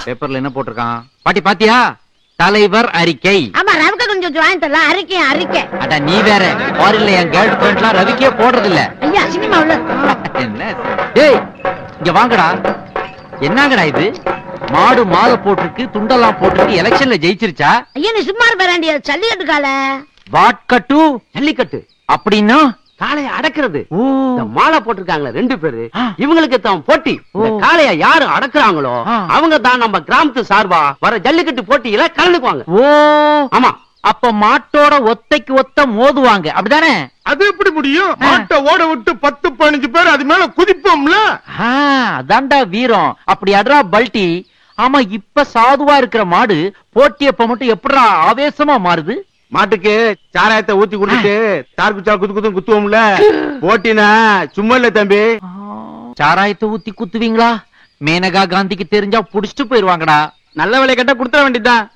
பேப்பர்ல என்ன போட்டிருக்கான் பாட்டி பாத்தியா தலைவர் அறிக்கை ஆமா ரவுக்க கொஞ்சம் வாங்கி தரலாம் அறிக்கை அறிக்கை அட நீ வேற ஃபாரின்ல என் கேர்ள் ஃபிரெண்ட்லாம் ரவிக்கே போடுறது இல்ல ஐயா சினிமா உள்ள என்ன டேய் இங்க வாங்கடா என்னங்கடா இது மாடு மாலை போட்டிருக்கு துண்டெல்லாம் போட்டிருக்கு எலெக்ஷன்ல ஜெயிச்சிருச்சா ஐயா நீ சும்மா இருப்பாண்டிய சல்லிக்கட்டு கால வாட்கட்டு ஜல்லிக்கட்டு அப்படின்னா காளைய அடக்குறது ஓ இந்த மாலை போட்டிருக்காங்களே ரெண்டு பேரு ஆ. இவங்களுக்கு தான் போட்டி இந்த ஓ. காளைய யாரு அடக்குறாங்களோ ஆ. அவங்க தான் நம்ம கிராமத்து சார்பா வர ஜல்லிக்கட்டு போட்டியில கலந்துக்குவாங்க ஓ ஆமா அப்ப மாட்டோட ஒத்தைக்கு ஒத்த மோதுவாங்க அப்படிதானே அது எப்படி முடியும் ஆ. மாட்டை ஓட விட்டு பத்து பதினஞ்சு பேர் அது மேல குதிப்போம்ல ஆ, அதான்டா வீரம் அப்படி அட்ரா பல்டி ஆமா இப்ப சாதுவா இருக்கிற மாடு போட்டியப்ப மட்டும் எப்படிடா ஆவேசமா மாறுது மாட்டுக்கு சாராயத்தை ஊத்தி குடிச்சிட்டு தார் குச்சா குத்து குத்து குத்துவோம்ல போட்டினா சும்மா இல்ல தம்பி சாராயத்தை ஊத்தி குத்துவீங்களா மேனகா காந்திக்கு தெரிஞ்சா புடிச்சிட்டு போயிருவாங்கடா நல்ல வேலை கட்ட கொடுத்துட வேண்டியதுதான்